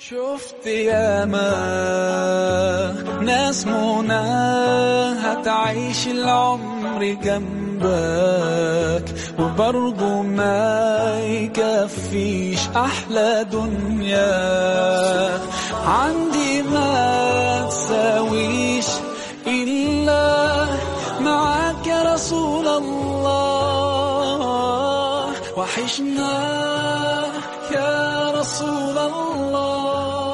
شفت ياما ناس منى هتعيش العمر جنبك وبرضه ما يكفيش أحلى دنيا عندي ما تساويش إلا معاك يا رسول الله وحشنا يا رسول الله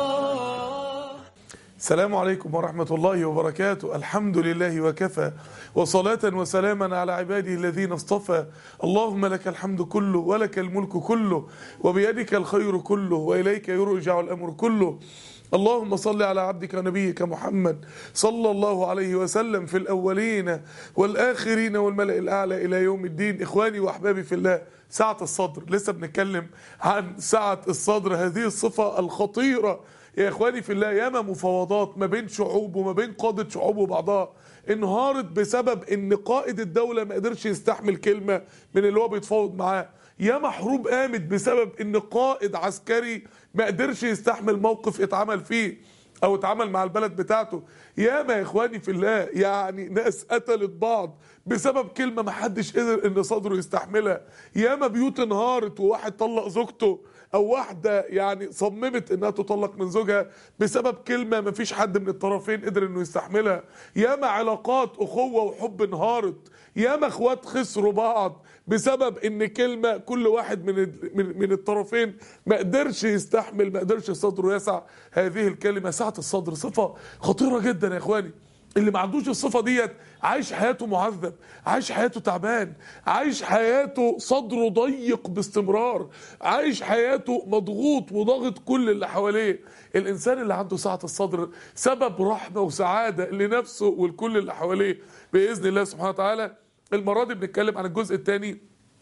السلام عليكم ورحمة الله وبركاته الحمد لله وكفى وصلاة وسلاما على عباده الذين اصطفى اللهم لك الحمد كله ولك الملك كله وبيدك الخير كله وإليك يرجع الأمر كله اللهم صل على عبدك ونبيك محمد صلى الله عليه وسلم في الأولين والآخرين والملأ الأعلى إلى يوم الدين إخواني وأحبابي في الله سعة الصدر لسه بنتكلم عن سعة الصدر هذه الصفة الخطيرة يا إخواني في الله ياما مفاوضات ما بين شعوب وما بين قادة شعوب وبعضها انهارت بسبب ان قائد الدولة ما قدرش يستحمل كلمة من اللي هو بيتفاوض معاه ياما حروب قامت بسبب ان قائد عسكري ما قدرش يستحمل موقف اتعمل فيه او اتعمل مع البلد بتاعته ياما يا اخواني في الله يعني ناس قتلت بعض بسبب كلمة ما حدش قدر ان صدره يستحملها ياما بيوت انهارت وواحد طلق زوجته او واحدة يعني صممت انها تطلق من زوجها بسبب كلمة ما فيش حد من الطرفين قدر انه يستحملها ياما علاقات اخوة وحب انهارت ياما اخوات خسروا بعض بسبب ان كلمة كل واحد من من, من الطرفين ما قدرش يستحمل ما قدرش صدره يسع هذه الكلمة سعة الصدر صفة خطيرة جدا يا اخواني اللي ما عندوش الصفة ديت عايش حياته معذب عايش حياته تعبان عايش حياته صدره ضيق باستمرار عايش حياته مضغوط وضاغط كل اللي حواليه الانسان اللي عنده سعة الصدر سبب رحمة وسعادة لنفسه والكل اللي حواليه بإذن الله سبحانه وتعالى المرة دي بنتكلم عن الجزء الثاني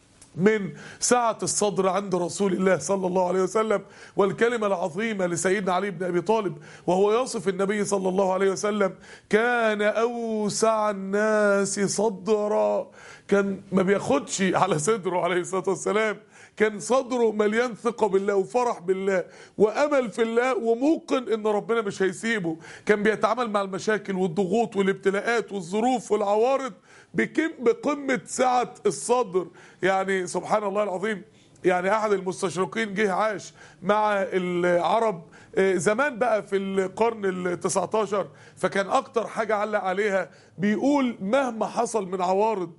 من سعة الصدر عند رسول الله صلى الله عليه وسلم والكلمة العظيمة لسيدنا علي بن أبي طالب وهو يصف النبي صلى الله عليه وسلم كان أوسع الناس صدرا كان ما بياخدش على صدره عليه الصلاة والسلام كان صدره مليان ثقة بالله وفرح بالله وأمل في الله وموقن إن ربنا مش هيسيبه كان بيتعامل مع المشاكل والضغوط والابتلاءات والظروف والعوارض بكم بقمة سعة الصدر يعني سبحان الله العظيم يعني أحد المستشرقين جه عاش مع العرب زمان بقى في القرن ال 19 فكان أكتر حاجة علق عليها بيقول مهما حصل من عوارض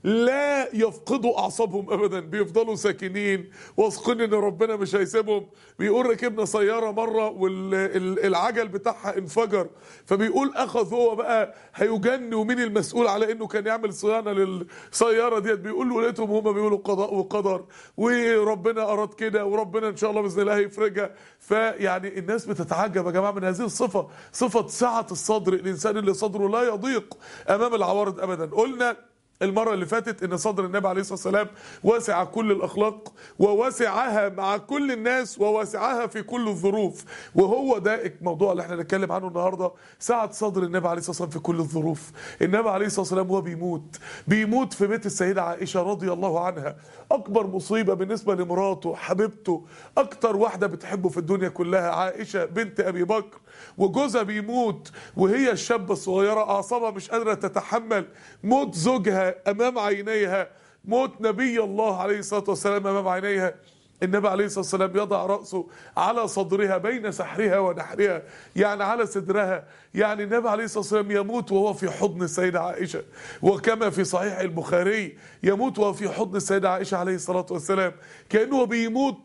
لا يفقدوا اعصابهم ابدا بيفضلوا ساكنين واثقين ان ربنا مش هيسيبهم بيقول ركبنا سياره مره والعجل بتاعها انفجر فبيقول اخذ هو بقى هيجن ومين المسؤول على انه كان يعمل صيانه للسياره ديت بيقول له لقيتهم هم بيقولوا قضاء وقدر وربنا اراد كده وربنا ان شاء الله باذن الله هيفرجها فيعني الناس بتتعجب يا جماعه من هذه الصفه صفه سعه الصدر الانسان اللي صدره لا يضيق امام العوارض ابدا قلنا المرة اللي فاتت ان صدر النبي عليه الصلاة والسلام واسع كل الاخلاق وواسعها مع كل الناس وواسعها في كل الظروف وهو ده الموضوع اللي احنا نتكلم عنه النهاردة سعة صدر النبي عليه الصلاة والسلام في كل الظروف النبي عليه الصلاة والسلام هو بيموت بيموت في بيت السيدة عائشة رضي الله عنها اكبر مصيبة بالنسبة لمراته حبيبته اكتر واحدة بتحبه في الدنيا كلها عائشة بنت ابي بكر وجوزها بيموت وهي الشابة الصغيرة اعصابها مش قادرة تتحمل موت زوجها امام عينيها موت نبي الله عليه الصلاه والسلام امام عينيها النبي عليه الصلاه والسلام يضع راسه على صدرها بين سحرها ونحرها يعني على صدرها يعني النبي عليه الصلاه والسلام يموت وهو في حضن السيده عائشه وكما في صحيح البخاري يموت وهو في حضن السيده عائشه عليه الصلاه والسلام كانه بيموت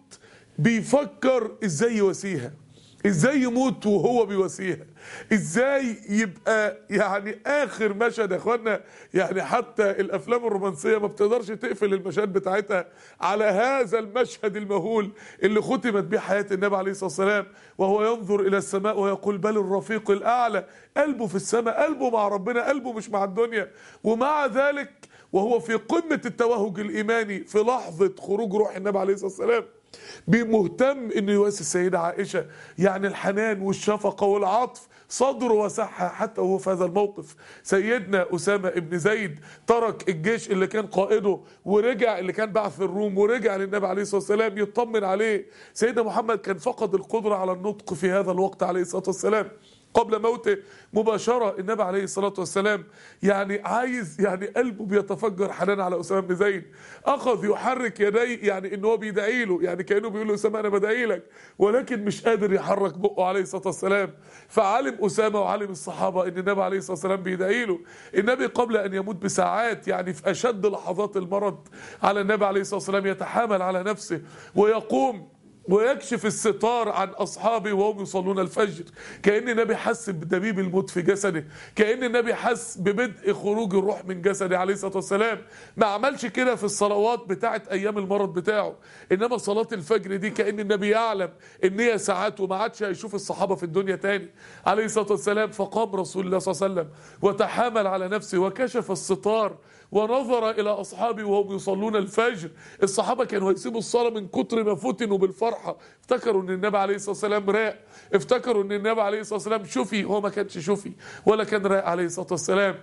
بيفكر ازاي يواسيها ازاي يموت وهو بيواسيها ازاي يبقى يعني اخر مشهد يا اخوانا يعني حتى الافلام الرومانسيه ما بتقدرش تقفل المشاهد بتاعتها على هذا المشهد المهول اللي ختمت به حياه النبي عليه الصلاه والسلام وهو ينظر الى السماء ويقول بل الرفيق الاعلى قلبه في السماء قلبه مع ربنا قلبه مش مع الدنيا ومع ذلك وهو في قمه التوهج الايماني في لحظه خروج روح النبي عليه الصلاه والسلام بمهتم انه يواسي السيده عائشه يعني الحنان والشفقه والعطف صدره وسعها حتى وهو في هذا الموقف سيدنا أسامة ابن زيد ترك الجيش اللي كان قائده ورجع اللي كان بعث الروم ورجع للنبي عليه الصلاة والسلام يطمن عليه سيدنا محمد كان فقد القدرة على النطق في هذا الوقت عليه الصلاة والسلام قبل موته مباشرة النبي عليه الصلاة والسلام يعني عايز يعني قلبه بيتفجر حنان على أسامة بن زيد أخذ يحرك يديه يعني إن هو بيدعي له يعني كأنه بيقول له أسامة أنا بدعي لك ولكن مش قادر يحرك بقه عليه الصلاة والسلام فعلم أسامة وعلم الصحابة إن النبي عليه الصلاة والسلام بيدعي له النبي قبل أن يموت بساعات يعني في أشد لحظات المرض على النبي عليه الصلاة والسلام يتحامل على نفسه ويقوم ويكشف الستار عن اصحابه وهم يصلون الفجر كان النبي حس بدبيب الموت في جسده كان النبي حس ببدء خروج الروح من جسده عليه الصلاه والسلام ما عملش كده في الصلوات بتاعه ايام المرض بتاعه انما صلاه الفجر دي كان النبي يعلم ان هي ساعات وما عادش هيشوف الصحابه في الدنيا تاني عليه الصلاه والسلام فقام رسول الله صلى الله عليه وسلم وتحامل على نفسه وكشف الستار ونظر الى اصحابه وهم يصلون الفجر الصحابه كانوا هيسيبوا الصلاه من كتر ما فتنوا بالفرحه افتكروا ان النبي عليه الصلاه والسلام راق افتكروا ان النبي عليه الصلاه والسلام شفي هو ما كانش شفي ولا كان راق عليه الصلاه والسلام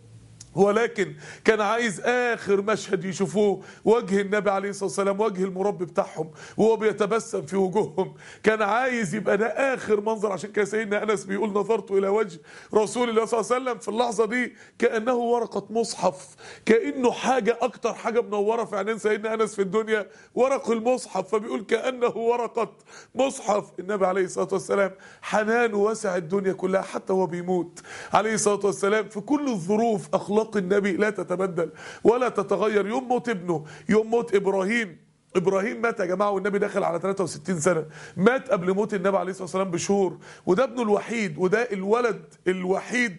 ولكن كان عايز اخر مشهد يشوفوه وجه النبي عليه الصلاه والسلام وجه المربي بتاعهم وهو بيتبسم في وجوههم كان عايز يبقى ده اخر منظر عشان كده سيدنا انس بيقول نظرت الى وجه رسول الله صلى الله عليه وسلم في اللحظه دي كانه ورقه مصحف كانه حاجه اكتر حاجه منوره في عينين سيدنا انس في الدنيا ورق المصحف فبيقول كانه ورقه مصحف النبي عليه الصلاه والسلام حنان وسع الدنيا كلها حتى وهو بيموت عليه الصلاه والسلام في كل الظروف اخلاق اخلاق النبي لا تتبدل ولا تتغير يوم موت ابنه يوم موت ابراهيم ابراهيم مات يا جماعه والنبي داخل على 63 سنه مات قبل موت النبي عليه الصلاه والسلام بشهور وده ابنه الوحيد وده الولد الوحيد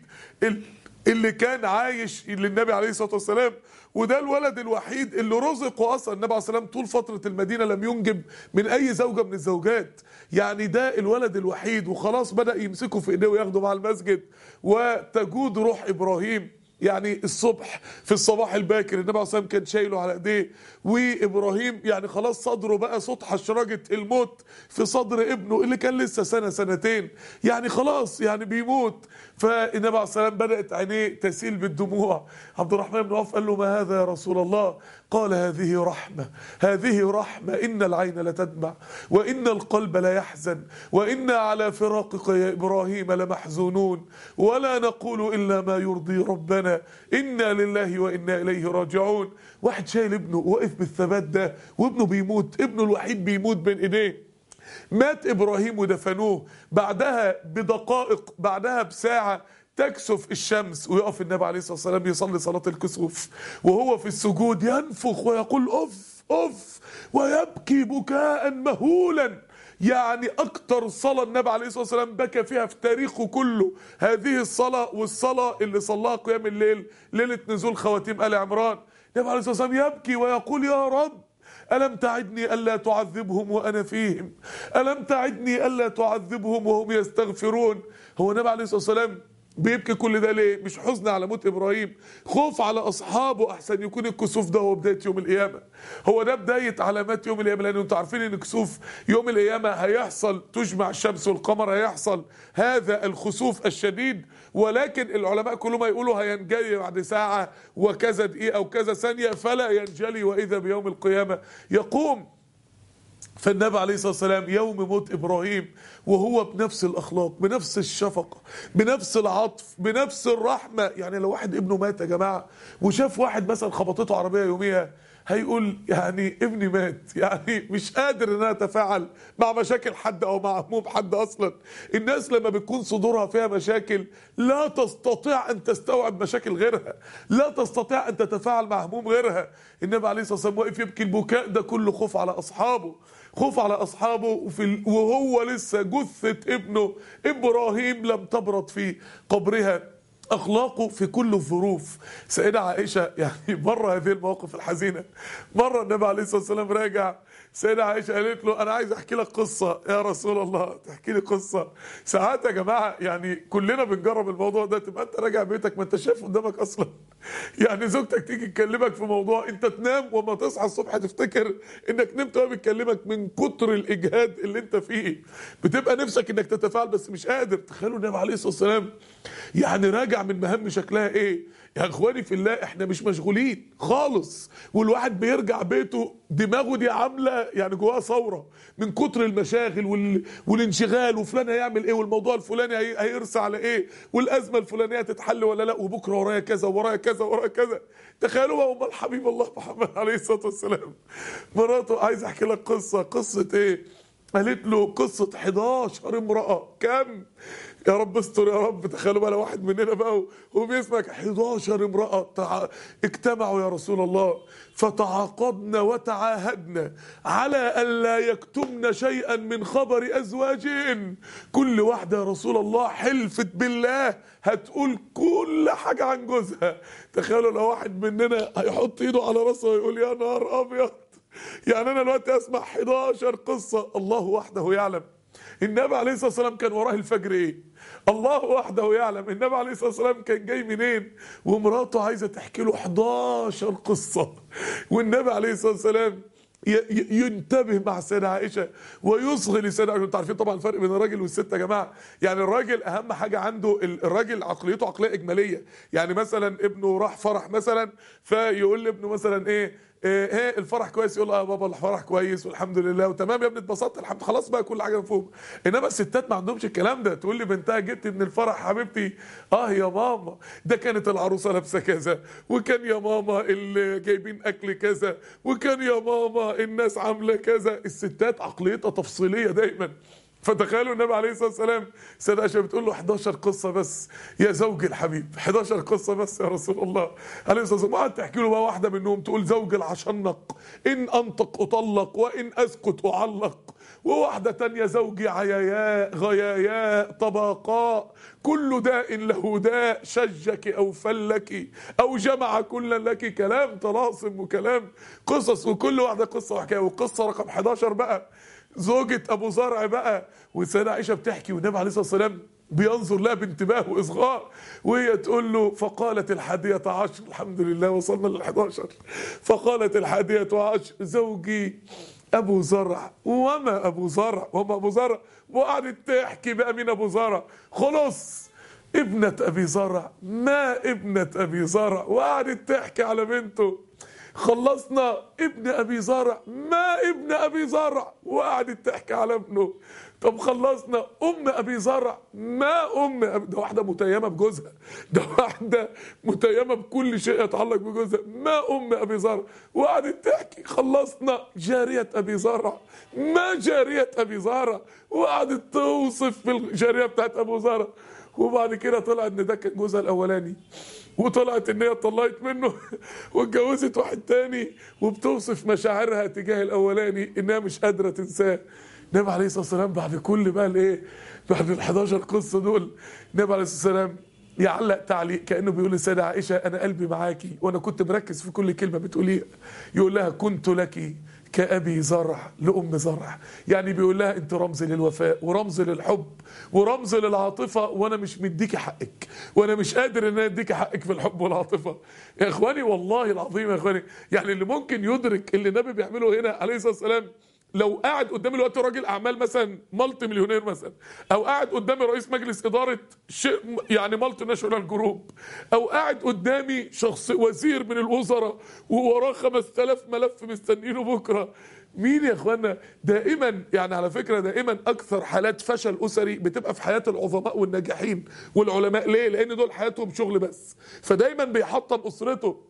اللي كان عايش للنبي عليه الصلاه والسلام وده الولد الوحيد اللي رزقه اصلا النبي عليه الصلاه والسلام طول فتره المدينه لم ينجب من اي زوجه من الزوجات يعني ده الولد الوحيد وخلاص بدا يمسكه في ايديه وياخده مع المسجد وتجود روح ابراهيم يعني الصبح في الصباح الباكر النبي عليه الصلاه والسلام كان شايله على ايديه وابراهيم يعني خلاص صدره بقى صوت حشرجه الموت في صدر ابنه اللي كان لسه سنه سنتين يعني خلاص يعني بيموت فالنبي عليه الصلاه والسلام بدات عينيه تسيل بالدموع عبد الرحمن بن عوف قال له ما هذا يا رسول الله قال هذه رحمه هذه رحمه ان العين لتدمع وان القلب لا يحزن وانا على فراقك يا ابراهيم لمحزونون ولا نقول الا ما يرضي ربنا انا لله وانا اليه راجعون واحد شايل ابنه واقف بالثبات ده وابنه بيموت ابنه الوحيد بيموت بين ايديه مات ابراهيم ودفنوه بعدها بدقائق بعدها بساعه تكسف الشمس ويقف النبي عليه الصلاه والسلام يصلي صلاه الكسوف وهو في السجود ينفخ ويقول اف اف ويبكي بكاء مهولا يعني اكتر صلاة النبي عليه الصلاة والسلام بكى فيها في تاريخه كله هذه الصلاة والصلاة اللي صلاها قيام الليل ليلة نزول خواتيم آل عمران النبي عليه الصلاة والسلام يبكي ويقول يا رب ألم تعدني ألا تعذبهم وأنا فيهم ألم تعدني ألا تعذبهم وهم يستغفرون هو النبي عليه الصلاة والسلام بيبكي كل ده ليه مش حزن على موت ابراهيم خوف على اصحابه احسن يكون الكسوف ده هو بدايه يوم القيامه هو ده بدايه علامات يوم القيامه لان انتوا عارفين ان كسوف يوم القيامه هيحصل تجمع الشمس والقمر هيحصل هذا الخسوف الشديد ولكن العلماء كلهم يقولوا هينجلي بعد ساعه وكذا دقيقه او كذا ثانيه فلا ينجلي واذا بيوم القيامه يقوم فالنبي عليه الصلاه والسلام يوم موت ابراهيم وهو بنفس الاخلاق بنفس الشفقه بنفس العطف بنفس الرحمه يعني لو واحد ابنه مات يا جماعه وشاف واحد مثلا خبطته عربيه يوميها هيقول يعني ابني مات يعني مش قادر ان انا اتفاعل مع مشاكل حد او مع هموم حد اصلا الناس لما بتكون صدورها فيها مشاكل لا تستطيع ان تستوعب مشاكل غيرها لا تستطيع ان تتفاعل مع هموم غيرها النبي عليه الصلاه والسلام واقف يبكي البكاء ده كله خوف على اصحابه خوف على اصحابه وفي وهو لسه جثه ابنه ابراهيم لم تبرد في قبرها اخلاقه في كل الظروف سيدة عائشة يعني مرة هذه المواقف الحزينة مرة النبي عليه الصلاة والسلام راجع سيدة عائشة قالت له انا عايز احكي لك قصة يا رسول الله تحكي لي قصة ساعات يا جماعة يعني كلنا بنجرب الموضوع ده تبقى انت راجع بيتك ما انت شايف قدامك اصلا يعني زوجتك تيجي تكلمك في موضوع انت تنام وما تصحى الصبح تفتكر انك نمت وهي بتكلمك من كتر الاجهاد اللي انت فيه بتبقى نفسك انك تتفاعل بس مش قادر تخيلوا النبي عليه الصلاه والسلام يعني راجع من مهام شكلها ايه يا اخواني في الله احنا مش مشغولين خالص والواحد بيرجع بيته دماغه دي عامله يعني جواها ثوره من كتر المشاغل وال... والانشغال وفلان هيعمل ايه والموضوع الفلاني هي... هيرسى على ايه والازمه الفلانيه تتحل ولا لا وبكره ورايا كذا ورايا كذا ورايا كذا تخيلوا بقى امال حبيب الله محمد عليه الصلاه والسلام مراته عايز احكي لك قصه قصه ايه قالت له قصة 11 امرأة كم يا رب استر يا رب تخيلوا بقى لو واحد مننا بقى وبيسمعك 11 امرأة تع... اجتمعوا يا رسول الله فتعاقدنا وتعاهدنا على ألا يكتمن شيئا من خبر أزواجهن كل واحدة يا رسول الله حلفت بالله هتقول كل حاجة عن جوزها تخيلوا لو واحد مننا هيحط ايده على راسه ويقول يا نهار أبيض يعني انا دلوقتي اسمع 11 قصه الله وحده يعلم النبي عليه الصلاه والسلام كان وراه الفجر ايه الله وحده يعلم النبي عليه الصلاه والسلام كان جاي منين ومراته عايزه تحكي له 11 قصه والنبي عليه الصلاه والسلام ينتبه مع السيدة عائشة ويصغي للسيدة عائشة انتوا عارفين طبعا الفرق بين الراجل والست يا جماعة يعني الراجل أهم حاجة عنده الراجل عقليته عقلية إجمالية يعني مثلا ابنه راح فرح مثلا فيقول لابنه مثلا إيه ايه إيه الفرح كويس يقول له اه بابا الفرح كويس والحمد لله وتمام يا ابني اتبسطت الحمد خلاص بقى كل حاجه مفهومه انما الستات ما عندهمش الكلام ده تقول لي بنتها جبت من الفرح حبيبتي اه يا ماما ده كانت العروسه لابسه كذا وكان يا ماما اللي جايبين اكل كذا وكان يا ماما الناس عامله كذا الستات عقليتها تفصيليه دايما فتخيلوا النبي عليه الصلاه والسلام سيدة عائشه بتقول له 11 قصه بس يا زوجي الحبيب 11 قصه بس يا رسول الله عليه الصلاه والسلام وقعدت تحكي له بقى واحده منهم تقول زوجي العشنق ان انطق اطلق وان اسكت اعلق وواحدة تانية زوجي عياياء غياياء طباقاء كل داء له داء شجك أو فلك أو جمع كلا لك كلام طلاسم وكلام قصص وكل واحدة قصة وحكاية والقصة رقم 11 بقى زوجة ابو زرع بقى والسيدة عائشة بتحكي والنبي عليه الصلاة والسلام بينظر لها بانتباه واصغاء وهي تقول له فقالت الحادية عشر الحمد لله وصلنا لل 11 فقالت الحادية عشر زوجي ابو زرع وما ابو زرع وما ابو زرع وقعدت تحكي بقى مين ابو زرع خلاص ابنة ابي زرع ما ابنة ابي زرع وقعدت تحكي على بنته خلصنا ابن ابي زرع ما ابن ابي زرع وقعدت تحكي على ابنه طب خلصنا ام ابي زرع ما ام أبي ده واحده متيمه بجوزها ده واحده متيمه بكل شيء يتعلق بجوزها ما ام ابي زرع وقعدت تحكي خلصنا جاريه ابي زرع ما جاريه ابي زرع وقعدت توصف في الجاريه بتاعت ابو زرع وبعد كده طلع ان ده كان جوزها الاولاني وطلعت ان هي اتطلقت منه واتجوزت واحد تاني وبتوصف مشاعرها تجاه الاولاني انها مش قادره تنساه النبي عليه الصلاه والسلام بعد كل بقى الايه بعد ال 11 قصه دول النبي عليه الصلاه والسلام يعلق تعليق كانه بيقول للسيده عائشه انا قلبي معاكي وانا كنت مركز في كل كلمه بتقوليها يقول لها كنت لك كأبي زرع لأم زرع يعني بيقول لها انت رمز للوفاء ورمز للحب ورمز للعاطفة وانا مش مديكي حقك وانا مش قادر ان انا اديكي حقك في الحب والعاطفة يا اخواني والله العظيم يا اخواني يعني اللي ممكن يدرك اللي النبي بيعمله هنا عليه الصلاة والسلام لو قاعد قدامي دلوقتي راجل اعمال مثلا مالتي مليونير مثلا او قاعد قدامي رئيس مجلس اداره شيء يعني مالتي ناشونال جروب او قاعد قدامي شخص وزير من الوزراء ووراه 5000 ملف مستنينه بكره مين يا اخوانا دائما يعني على فكره دائما اكثر حالات فشل اسري بتبقى في حياه العظماء والناجحين والعلماء ليه لان دول حياتهم شغل بس فدايما بيحطم اسرته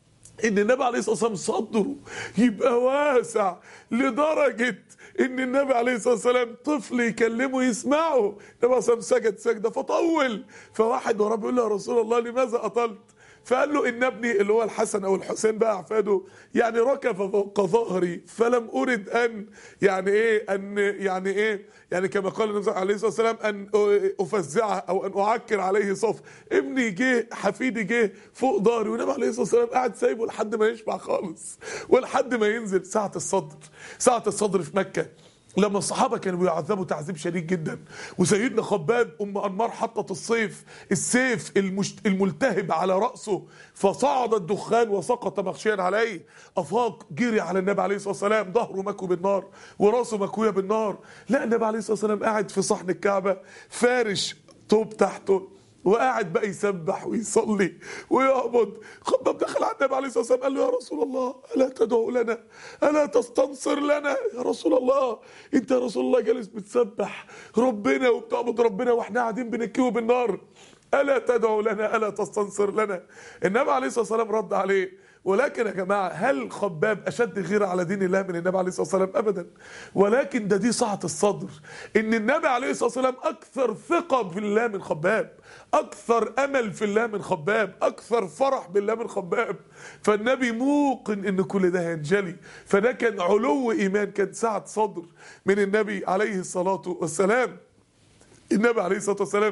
ان النبي عليه الصلاه والسلام صدره يبقى واسع لدرجه ان النبي عليه الصلاه والسلام طفل يكلمه يسمعه النبي عليه الصلاه والسلام سجد سجده فطول فواحد وراه بيقول له يا رسول الله لماذا اطلت فقال له ان ابني اللي هو الحسن او الحسين بقى احفاده يعني ركب فوق ظهري فلم ارد ان يعني ايه ان يعني ايه يعني كما قال النبي عليه الصلاه والسلام ان افزعه او ان اعكر عليه صف ابني جه حفيدي جه فوق ظهري والنبي عليه الصلاه والسلام قاعد سايبه لحد ما يشبع خالص ولحد ما ينزل ساعه الصدر ساعه الصدر في مكه لما الصحابة كانوا بيعذبوا تعذيب شديد جدا وسيدنا خباب أم أنمار حطت الصيف السيف المشت الملتهب على رأسه فصعد الدخان وسقط مغشيا عليه أفاق جري على النبي عليه الصلاة والسلام ظهره مكوي بالنار وراسه مكوية بالنار لا النبي عليه الصلاة والسلام قاعد في صحن الكعبة فارش طوب تحته وقاعد بقى يسبح ويصلي ويقبض خباب دخل على النبي عليه الصلاه والسلام قال له يا رسول الله الا تدعو لنا الا تستنصر لنا يا رسول الله انت يا رسول الله جالس بتسبح ربنا وبتعبد ربنا واحنا قاعدين بنكيه بالنار الا تدعو لنا الا تستنصر لنا النبي عليه الصلاه والسلام رد عليه ولكن يا جماعة هل خباب أشد غيرة على دين الله من النبي عليه الصلاة والسلام أبدا ولكن ده دي سعة الصدر إن النبي عليه الصلاة والسلام أكثر ثقة في الله من خباب أكثر أمل في الله من خباب أكثر فرح بالله من خباب فالنبي موقن إن كل ده هينجلي فده كان علو إيمان كان سعة صدر من النبي عليه الصلاة والسلام النبي عليه الصلاة والسلام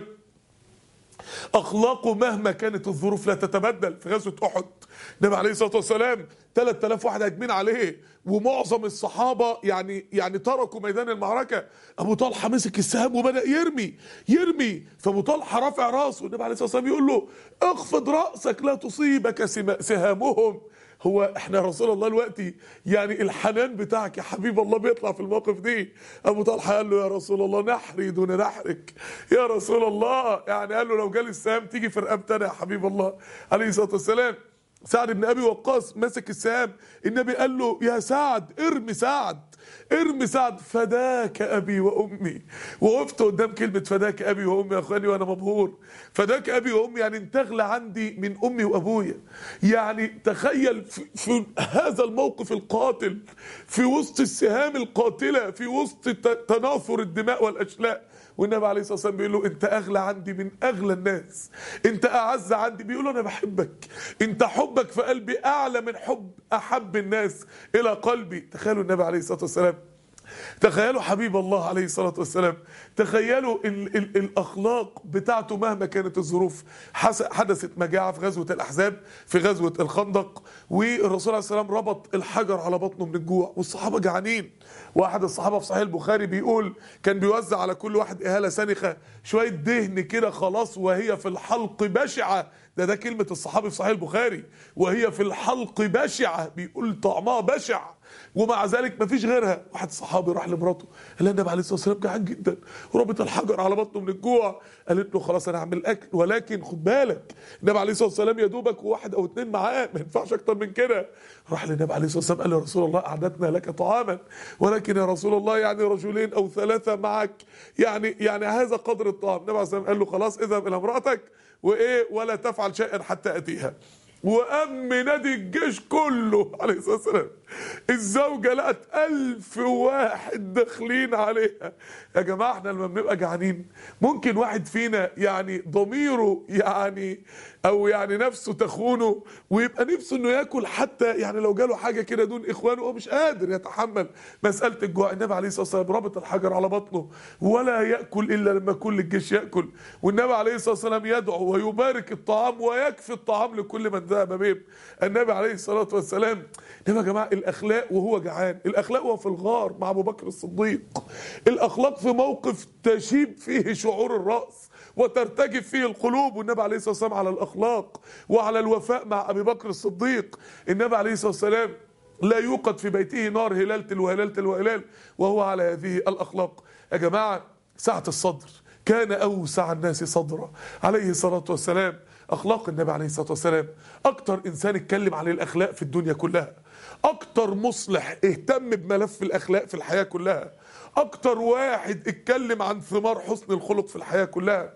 اخلاقه مهما كانت الظروف لا تتبدل في غزوه احد النبي عليه الصلاه والسلام 3000 واحد هاجمين عليه ومعظم الصحابه يعني يعني تركوا ميدان المعركه ابو طلحه مسك السهام وبدا يرمي يرمي فابو طلحه رافع راسه النبي عليه الصلاه والسلام يقول له اخفض راسك لا تصيبك سما- سهامهم هو احنا يا رسول الله دلوقتي يعني الحنان بتاعك يا حبيب الله بيطلع في الموقف دي ابو طلحه قال له يا رسول الله نحري دون نحرك يا رسول الله يعني قال له لو جالي السهام تيجي في رقبتنا يا حبيب الله عليه الصلاه والسلام سعد بن ابي وقاص مسك السهام النبي قال له يا سعد ارمي سعد ارمي سعد فداك ابي وامي وقفت قدام كلمه فداك ابي وامي يا اخواني وانا مبهور فداك ابي وامي يعني انت اغلى عندي من امي وابويا يعني تخيل في, في هذا الموقف القاتل في وسط السهام القاتله في وسط ت- تناثر الدماء والاشلاء والنبي عليه الصلاه والسلام بيقول له انت اغلى عندي من اغلى الناس انت اعز عندي بيقول له انا بحبك انت حبك في قلبي اعلى من حب احب الناس الى قلبي تخيلوا النبي عليه الصلاه والسلام تخيلوا حبيب الله عليه الصلاة والسلام تخيلوا ال ال الأخلاق بتاعته مهما كانت الظروف حس- حدثت مجاعة في غزوة الأحزاب في غزوة الخندق والرسول عليه السلام ربط الحجر على بطنه من الجوع والصحابة جعانين واحد الصحابة في صحيح البخاري بيقول كان بيوزع على كل واحد إهالة سنخة شوية دهن كده خلاص وهي في الحلق بشعة ده ده كلمة الصحابي في صحيح البخاري وهي في الحلق بشعة بيقول طعمها بشع ومع ذلك مفيش غيرها واحد صحابي راح لمراته قال لها النبي عليه الصلاه والسلام جعان جدا وربط الحجر على بطنه من الجوع قالت له خلاص انا هعمل اكل ولكن خد بالك النبي عليه الصلاه والسلام يا دوبك واحد او اتنين معاه ما ينفعش اكتر من كده راح للنبي عليه الصلاه والسلام قال له يا رسول الله اعددنا لك طعاما ولكن يا رسول الله يعني رجلين او ثلاثه معك يعني يعني هذا قدر الطعام النبي عليه الصلاه والسلام قال له خلاص اذهب الى امراتك وايه ولا تفعل شيئا حتى اتيها وأم نادي الجيش كله عليه الصلاة والسلام الزوجة لقت ألف واحد داخلين عليها يا جماعة احنا لما بنبقى جعانين ممكن واحد فينا يعني ضميره يعني أو يعني نفسه تخونه ويبقى نفسه إنه ياكل حتى يعني لو جاله حاجة كده دون إخوانه هو مش قادر يتحمل مسألة الجوع النبي عليه الصلاة والسلام رابط الحجر على بطنه ولا يأكل إلا لما كل الجيش يأكل والنبي عليه الصلاة والسلام يدعو ويبارك الطعام ويكفي الطعام لكل من ذهب بهم النبي عليه الصلاة والسلام انما يا جماعة الأخلاق وهو جعان الأخلاق وهو في الغار مع أبو بكر الصديق الأخلاق في موقف تشيب فيه شعور الرأس وترتجف فيه القلوب والنبي عليه الصلاة والسلام على الأخلاق وعلى الوفاء مع أبي بكر الصديق النبي عليه الصلاة والسلام لا يوقد في بيته نار هلال تلو هلال تلو هلال وهو على هذه الأخلاق يا جماعة سعة الصدر كان أوسع الناس صدرا عليه الصلاة والسلام أخلاق النبي عليه الصلاة والسلام أكتر إنسان اتكلم عن الأخلاق في الدنيا كلها أكتر مصلح اهتم بملف الأخلاق في الحياة كلها أكتر واحد اتكلم عن ثمار حسن الخلق في الحياة كلها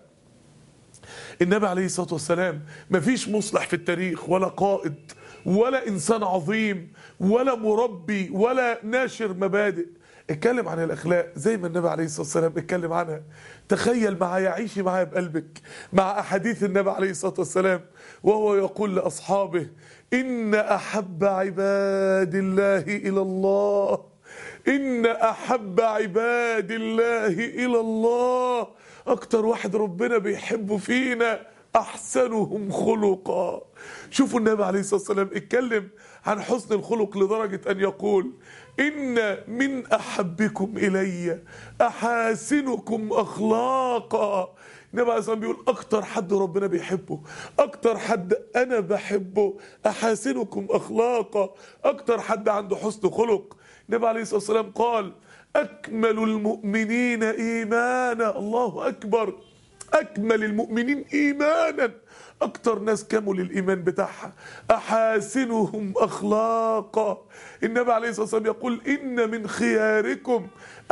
النبي عليه الصلاة والسلام مفيش مصلح في التاريخ ولا قائد ولا إنسان عظيم ولا مربي ولا ناشر مبادئ اتكلم عن الأخلاق زي ما النبي عليه الصلاة والسلام اتكلم عنها تخيل معايا عيشي معايا بقلبك مع أحاديث النبي عليه الصلاة والسلام وهو يقول لأصحابه إن أحب عباد الله إلى الله إن أحب عباد الله إلى الله أكتر واحد ربنا بيحبه فينا احسنهم خلقا شوفوا النبي عليه الصلاه والسلام اتكلم عن حسن الخلق لدرجه ان يقول ان من احبكم الي احاسنكم اخلاقا النبي عليه الصلاه والسلام بيقول اكتر حد ربنا بيحبه اكتر حد انا بحبه احاسنكم اخلاقا اكتر حد عنده حسن خلق النبي عليه الصلاه والسلام قال اكمل المؤمنين ايمانا الله اكبر اكمل المؤمنين ايمانا اكتر ناس كمل الايمان بتاعها احاسنهم اخلاقا النبي عليه الصلاه والسلام يقول ان من خياركم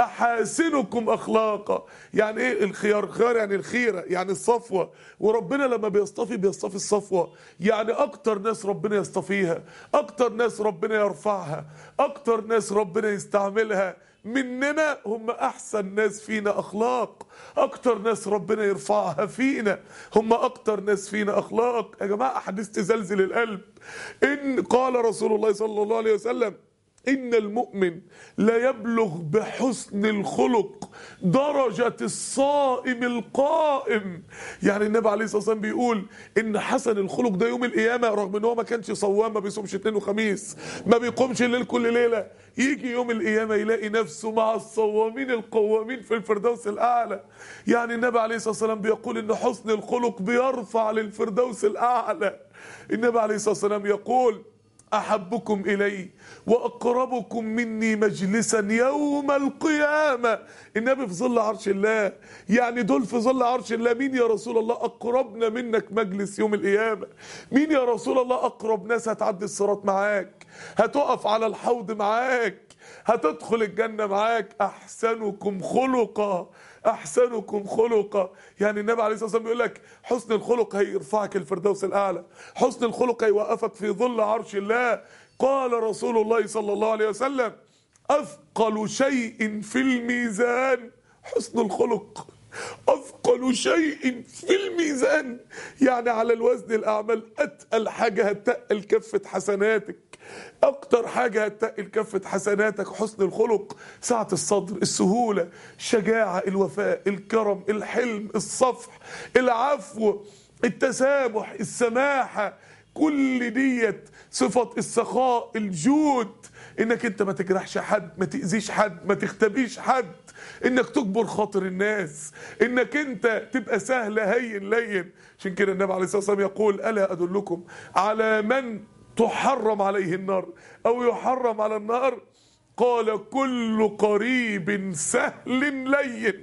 احاسنكم اخلاقا يعني ايه الخيار الخيار يعني الخيره يعني الصفوه وربنا لما بيصطفي بيصطفي الصفوه يعني اكتر ناس ربنا يصطفيها اكتر ناس ربنا يرفعها اكتر ناس ربنا يستعملها مننا هم احسن ناس فينا اخلاق اكتر ناس ربنا يرفعها فينا هم اكتر ناس فينا اخلاق يا جماعه احاديث تزلزل القلب ان قال رسول الله صلى الله عليه وسلم ان المؤمن لا يبلغ بحسن الخلق درجة الصائم القائم يعني النبي عليه الصلاة والسلام بيقول ان حسن الخلق ده يوم القيامة رغم ان هو ما كانش صوام ما بيصومش اثنين وخميس ما بيقومش الليل كل ليلة يجي يوم القيامة يلاقي نفسه مع الصوامين القوامين في الفردوس الأعلى يعني النبي عليه الصلاة والسلام بيقول ان حسن الخلق بيرفع للفردوس الأعلى النبي عليه الصلاة والسلام يقول احبكم الي واقربكم مني مجلسا يوم القيامه النبي في ظل عرش الله يعني دول في ظل عرش الله مين يا رسول الله اقربنا منك مجلس يوم القيامه مين يا رسول الله اقرب ناس هتعدي الصراط معاك هتقف على الحوض معاك هتدخل الجنه معاك احسنكم خلقا احسنكم خلقا يعني النبي عليه الصلاه والسلام بيقول لك حسن الخلق هيرفعك الفردوس الاعلى حسن الخلق هيوقفك في ظل عرش الله قال رسول الله صلى الله عليه وسلم اثقل شيء في الميزان حسن الخلق اثقل شيء في الميزان يعني على الوزن الاعمال اتقل حاجه هتقل كفه حسناتك اكتر حاجة هتقل كفة حسناتك حسن الخلق سعة الصدر السهولة الشجاعة الوفاء الكرم الحلم الصفح العفو التسامح السماحة كل ديت صفة السخاء الجود انك انت ما تجرحش حد ما تأذيش حد ما تختبيش حد انك تجبر خاطر الناس انك انت تبقى سهل هين لين عشان كده النبي عليه الصلاة والسلام يقول ألا أدلكم على من تحرم عليه النار او يحرم على النار قال كل قريب سهل لين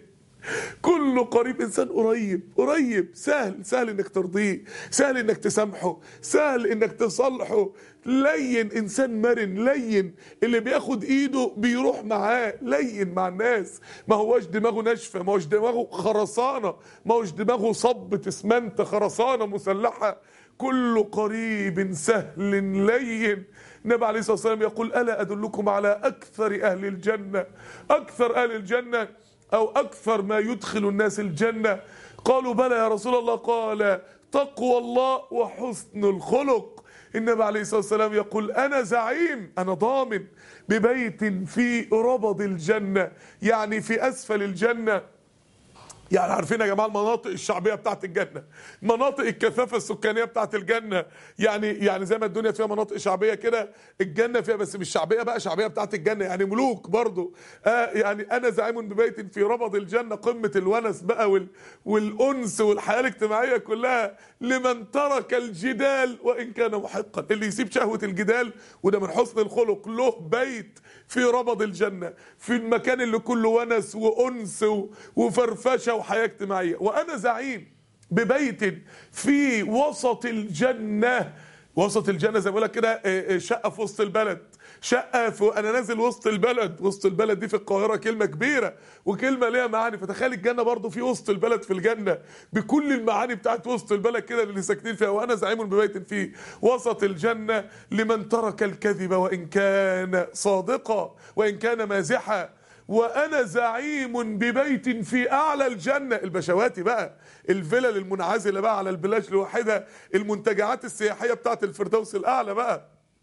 كل قريب انسان قريب قريب سهل سهل انك ترضيه سهل انك تسامحه سهل انك تصالحه لين انسان مرن لين اللي بياخد ايده بيروح معاه لين مع الناس ما هوش دماغه ناشفه ما هوش دماغه خرسانه ما هوش دماغه صبة اسمنت خرسانه مسلحه كل قريب سهل لين النبي عليه الصلاه والسلام يقول الا ادلكم على اكثر اهل الجنه اكثر اهل الجنه او اكثر ما يدخل الناس الجنه قالوا بلى يا رسول الله قال تقوى الله وحسن الخلق النبي عليه الصلاه والسلام يقول انا زعيم انا ضامن ببيت في ربض الجنه يعني في اسفل الجنه يعني عارفين يا جماعه المناطق الشعبيه بتاعت الجنه مناطق الكثافه السكانيه بتاعت الجنه يعني يعني زي ما الدنيا فيها مناطق شعبيه كده الجنه فيها بس مش شعبيه بقى شعبيه بتاعت الجنه يعني ملوك برضو آه يعني انا زعيم ببيت في ربض الجنه قمه الونس بقى وال والانس والحياه الاجتماعيه كلها لمن ترك الجدال وان كان محقا اللي يسيب شهوه الجدال وده من حسن الخلق له بيت في ربض الجنه في المكان اللي كله ونس وانس وفرفشه وحياه اجتماعيه وانا زعيم ببيت في وسط الجنه وسط الجنه زي ما بقول لك كده شقه في وسط البلد شقه في انا نازل وسط البلد وسط البلد دي في القاهره كلمه كبيره وكلمه ليها معاني فتخيل الجنه برضو في وسط البلد في الجنه بكل المعاني بتاعت وسط البلد كده اللي ساكنين فيها وانا زعيم ببيت في وسط الجنه لمن ترك الكذب وان كان صادقا وان كان مازحا وانا زعيم ببيت في اعلى الجنه البشواتي بقى الفلل المنعزله بقى على البلاج الواحده المنتجعات السياحيه بتاعت الفردوس الاعلى بقى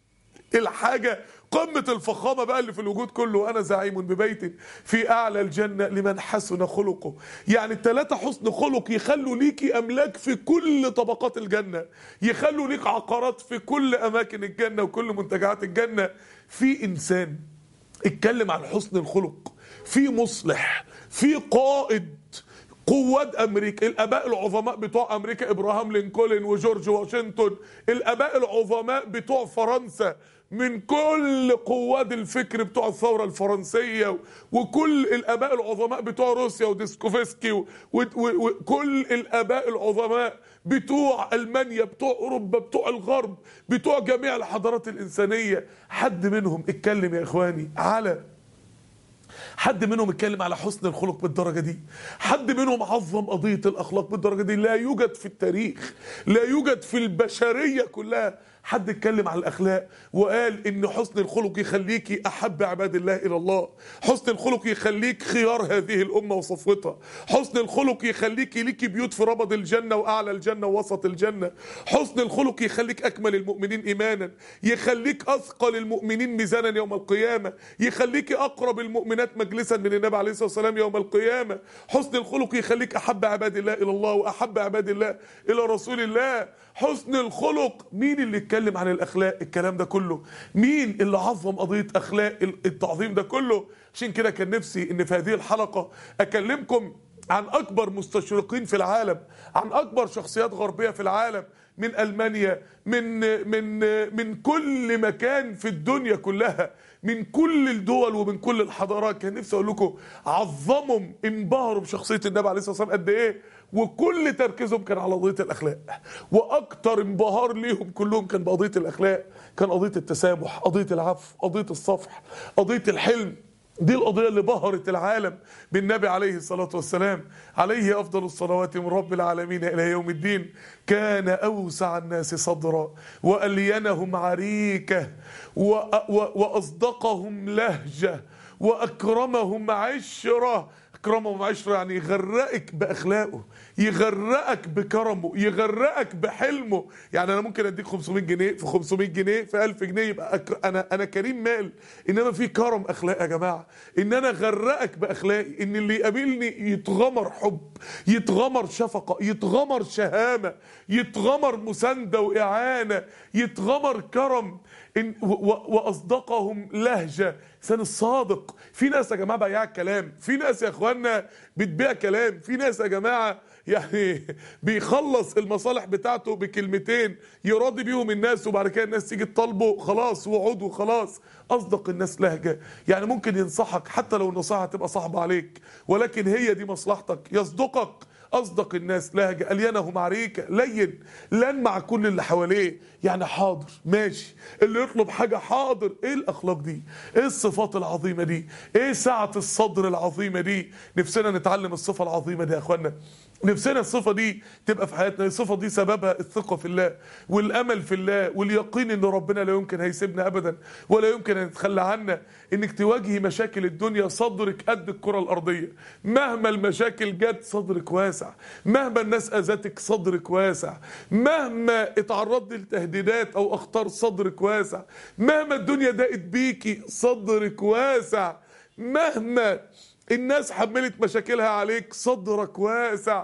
الحاجة قمة الفخامة بقى اللي في الوجود كله أنا زعيم ببيت في أعلى الجنة لمن حسن خلقه يعني التلاتة حسن خلق يخلوا ليكي أملاك في كل طبقات الجنة يخلوا ليك عقارات في كل أماكن الجنة وكل منتجعات الجنة في إنسان اتكلم عن حسن الخلق في مصلح في قائد قوات امريكا الاباء العظماء بتوع امريكا ابراهام لينكولن وجورج واشنطن الاباء العظماء بتوع فرنسا من كل قواد الفكر بتوع الثوره الفرنسيه وكل الاباء العظماء بتوع روسيا وديسكوفسكي وكل الاباء العظماء بتوع المانيا بتوع اوروبا بتوع الغرب بتوع جميع الحضارات الانسانيه حد منهم اتكلم يا اخواني على حد منهم اتكلم على حسن الخلق بالدرجة دي حد منهم عظم قضية الأخلاق بالدرجة دي لا يوجد في التاريخ لا يوجد في البشرية كلها حد اتكلم عن الاخلاق وقال ان حسن الخلق يخليكي احب عباد الله الى الله حسن الخلق يخليك خيار هذه الامه وصفوتها حسن الخلق يخليكي ليكي بيوت في ربض الجنه واعلى الجنه ووسط الجنه حسن الخلق يخليك اكمل المؤمنين ايمانا يخليك اثقل المؤمنين ميزانا يوم القيامه يخليك اقرب المؤمنات مجلسا من النبي عليه الصلاه والسلام يوم القيامه حسن الخلق يخليك احب عباد الله الى الله واحب عباد الله الى رسول الله حسن الخلق مين اللي اتكلم عن الاخلاق الكلام ده كله مين اللي عظم قضيه اخلاق التعظيم ده كله عشان كده كان نفسي ان في هذه الحلقه اكلمكم عن اكبر مستشرقين في العالم عن اكبر شخصيات غربيه في العالم من المانيا من من من كل مكان في الدنيا كلها من كل الدول ومن كل الحضارات كان نفسي اقول لكم عظمهم انبهروا بشخصيه النبي عليه الصلاه والسلام قد ايه وكل تركيزهم كان على قضيه الاخلاق واكتر انبهار ليهم كلهم كان بقضيه الاخلاق كان قضيه التسامح قضيه العفو قضيه الصفح قضيه الحلم دي القضية اللي بهرت العالم بالنبي عليه الصلاة والسلام عليه أفضل الصلوات من رب العالمين إلى يوم الدين كان أوسع الناس صدرا وألينهم عريكة وأصدقهم لهجة وأكرمهم عشرة اكرمهم عشرة يعني يغرقك باخلاقه يغرقك بكرمه يغرقك بحلمه يعني انا ممكن اديك 500 جنيه في 500 جنيه في 1000 جنيه يبقى أكر... انا انا كريم مال انما في كرم اخلاق يا جماعه ان انا اغرقك باخلاقي ان اللي يقابلني يتغمر حب يتغمر شفقه يتغمر شهامه يتغمر مسانده واعانه يتغمر كرم إن و... واصدقهم لهجه لسان الصادق في ناس يا جماعه بياع الكلام في ناس يا اخوانا بتبيع كلام في ناس يا جماعه يعني بيخلص المصالح بتاعته بكلمتين يراضي بيهم الناس وبعد كده الناس تيجي تطالبه خلاص وعود وخلاص اصدق الناس لهجه يعني ممكن ينصحك حتى لو النصيحه تبقى صعبه عليك ولكن هي دي مصلحتك يصدقك اصدق الناس لهجه الينهم عريكه لين لن مع كل اللي حواليه يعني حاضر ماشي اللي يطلب حاجه حاضر ايه الاخلاق دي ايه الصفات العظيمه دي ايه سعه الصدر العظيمه دي نفسنا نتعلم الصفه العظيمه دي يا اخوانا نفسنا الصفة دي تبقى في حياتنا الصفة دي سببها الثقة في الله والأمل في الله واليقين إن ربنا لا يمكن هيسيبنا أبدا ولا يمكن أن يتخلى عنا إنك تواجهي مشاكل الدنيا صدرك قد الكرة الأرضية مهما المشاكل جت صدرك واسع مهما الناس أذتك صدرك واسع مهما اتعرضت لتهديدات أو أخطار صدرك واسع مهما الدنيا ضاقت بيكي صدرك واسع مهما الناس حملت مشاكلها عليك صدرك واسع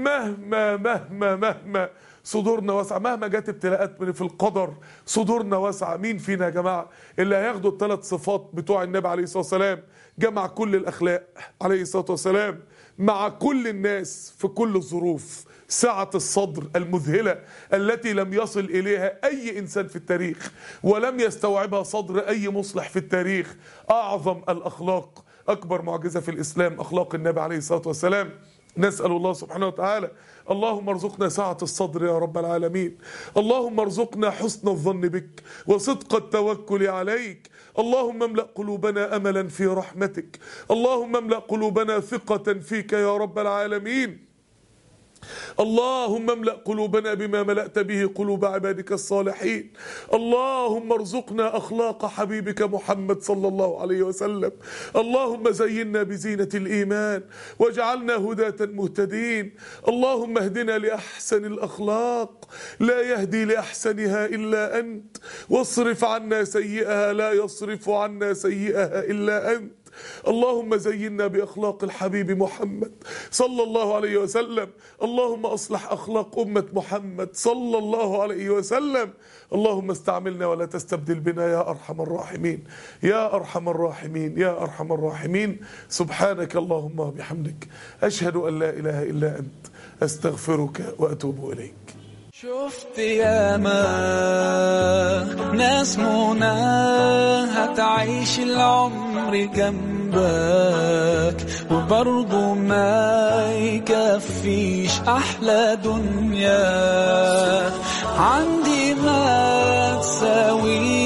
مهما مهما مهما صدورنا واسعة مهما جت ابتلاءات من في القدر صدورنا واسعة مين فينا يا جماعة اللي هياخدوا الثلاث صفات بتوع النبي عليه الصلاة والسلام جمع كل الأخلاق عليه الصلاة والسلام مع كل الناس في كل الظروف سعة الصدر المذهلة التي لم يصل إليها أي إنسان في التاريخ ولم يستوعبها صدر أي مصلح في التاريخ أعظم الأخلاق أكبر معجزة في الإسلام أخلاق النبي عليه الصلاة والسلام نسأل الله سبحانه وتعالى اللهم ارزقنا سعة الصدر يا رب العالمين اللهم ارزقنا حسن الظن بك وصدق التوكل عليك اللهم املأ قلوبنا أملا في رحمتك اللهم املأ قلوبنا ثقة فيك يا رب العالمين اللهم املأ قلوبنا بما ملأت به قلوب عبادك الصالحين اللهم ارزقنا أخلاق حبيبك محمد صلى الله عليه وسلم اللهم زينا بزينة الإيمان واجعلنا هداة مهتدين اللهم اهدنا لأحسن الأخلاق لا يهدي لأحسنها إلا أنت واصرف عنا سيئها لا يصرف عنا سيئها إلا أنت اللهم زينا بأخلاق الحبيب محمد صلى الله عليه وسلم اللهم أصلح أخلاق أمة محمد صلى الله عليه وسلم اللهم استعملنا ولا تستبدل بنا يا أرحم الراحمين يا أرحم الراحمين يا أرحم الراحمين سبحانك اللهم وبحمدك أشهد أن لا إله إلا أنت أستغفرك وأتوب إليك شفت يا ما ناس منى هتعيش العمر جنبك وبرضه ما يكفيش احلى دنيا عندي ما تساوي